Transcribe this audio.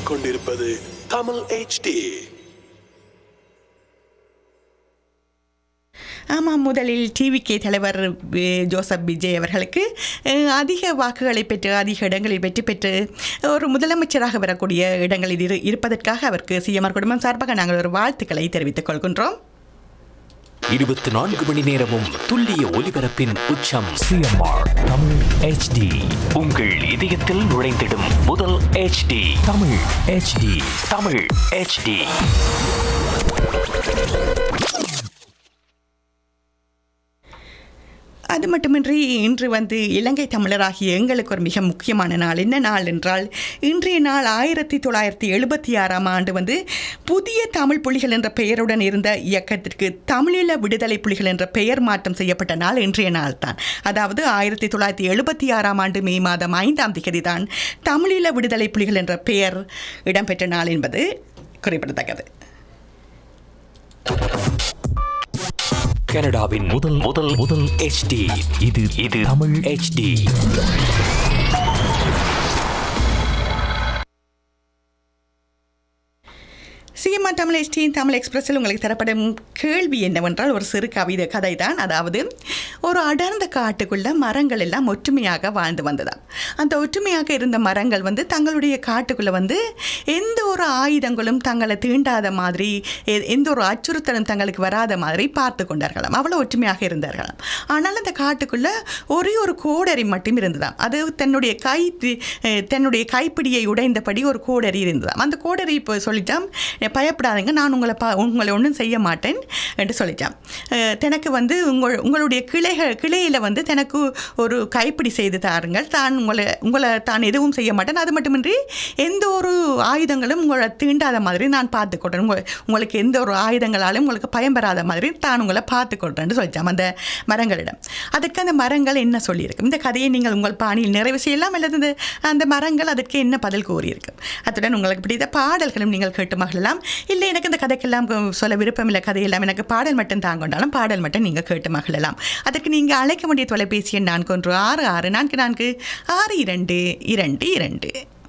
கேட்டுக்கொண்டிருப்பது தமிழ் HD ஆமாம் முதலில் டிவிகே தலைவர் அஹ், ஜோசப் விஜய் அவர்களுக்கு அஹ், அதிக வாக்குகளை பெற்று அதிக இடங்களில் வெற்றி பெற்று ஒரு முதலமைச்சராக வரக்கூடிய இடங்களில் இரு இருப்பதற்காக அவருக்கு சிஎம்ஆர் குடும்பம் சார்பாக நாங்கள் ஒரு வாழ்த்துக்களை தெரிவித்துக் கொள்கின்றோம் இருபத்தி நான்கு மணி நேரமும் துல்லிய ஒலிபரப்பின் உச்சம் சிஎம்ஆர் தமிழ் ஹெச்டி உங்கள் இதயத்தில் நுழைந்திடும் முதல் HD Tamil HD Tamil HD அது மட்டுமின்றி இன்று வந்து இலங்கை தமிழராகிய எங்களுக்கு ஒரு மிக முக்கியமான நாள் என்ன நாள் என்றால் இன்றைய நாள் ஆயிரத்தி தொள்ளாயிரத்தி எழுபத்தி ஆறாம் ஆண்டு வந்து புதிய தமிழ் புலிகள் என்ற பெயருடன் இருந்த இயக்கத்திற்கு தமிழீழ விடுதலை புலிகள் என்ற பெயர் மாற்றம் செய்யப்பட்ட நாள் இன்றைய நாள் தான் அதாவது ஆயிரத்தி தொள்ளாயிரத்தி எழுபத்தி ஆறாம் ஆண்டு மே மாதம் ஐந்தாம் திகதி தான் தமிழீழ விடுதலை புலிகள் என்ற பெயர் இடம்பெற்ற நாள் என்பது குறிப்பிடத்தக்கது கனடாவின் முதல் முதல் முதல் HD இது இது தமிழ் HD சிஎம்ஆர் தமிழ் எஸ்டியின் தமிழ் எக்ஸ்பிரஸில் உங்களுக்கு தரப்படும் கேள்வி என்னவென்றால் ஒரு சிறு கவிதை கதை தான் அதாவது ஒரு அடர்ந்த காட்டுக்குள்ள மரங்கள் எல்லாம் ஒற்றுமையாக வாழ்ந்து வந்ததாம் அந்த ஒற்றுமையாக இருந்த மரங்கள் வந்து தங்களுடைய காட்டுக்குள்ள வந்து எந்த ஒரு ஆயுதங்களும் தங்களை தீண்டாத மாதிரி எ- எந்த ஒரு அச்சுறுத்தலும் தங்களுக்கு வராத மாதிரி பார்த்து கொண்டார்களாம் அவ்வளோ ஒற்றுமையாக இருந்தார்களாம் ஆனால் அந்த காட்டுக்குள்ள ஒரே ஒரு கோடரி மட்டும் இருந்ததாம் அது தன்னுடைய கை தி- அஹ் தன்னுடைய கைப்பிடியை உடைந்தபடி ஒரு கோடரி இருந்ததாம் அந்த கோடரி இப்போ சொல்லிட்டான் "அஹ் பயப்படாதீங்க நான் உங்களை பா உங்களை ஒன்றும் செய்ய மாட்டேன் என்று சொல்லிட்டான் அஹ் தனக்கு வந்து உங்கள் உங்களுடைய கிளைகள் கிளையில் வந்து தனக்கு ஒரு கைப்பிடி செய்து தாருங்கள் தான் உங்களை உங்களை தான் எதுவும் செய்ய மாட்டேன் அது மட்டுமின்றி எந்த ஒரு ஆயுதங்களும் உங்களை தீண்டாத மாதிரி நான் பார்த்துக்கொள்றேன் உங்கள் உங்களுக்கு எந்த ஒரு ஆயுதங்களாலும் உங்களுக்கு பயம் பெறாத மாதிரி தான் உங்களை பார்த்துக்கொள்றேன்னு சொல்லிட்டான் அந்த மரங்களிடம் அதுக்கு அந்த மரங்கள் என்ன சொல்லியிருக்கு இந்த கதையை நீங்கள் உங்கள் பாணியில் நிறைவு செய்யலாம் அல்லது இந்த- அந்த மரங்கள் அதற்கு என்ன பதில் கூறியிருக்கு அத்துடன் உங்களுக்கு பிடித்த பாடல்களும் நீங்கள் கேட்டு மகிழலாம் இல்லை எனக்கு இந்த கதைக்கெல்லாம் கு- சொல்ல விருப்பம் இல்லை கதையெல்லாம் எனக்கு பாடல் மட்டும் தாங்கொண்டாலும் பாடல் மட்டும் நீங்கள் கேட்டு மகிழலாம் அதற்கு நீங்கள் அழைக்க வேண்டிய தொலைபேசி எண் நான்கு ஒன்று ஆறு ஆறு நான்கு நான்கு ஆறு இரண்டு இரண்டு இரண்டு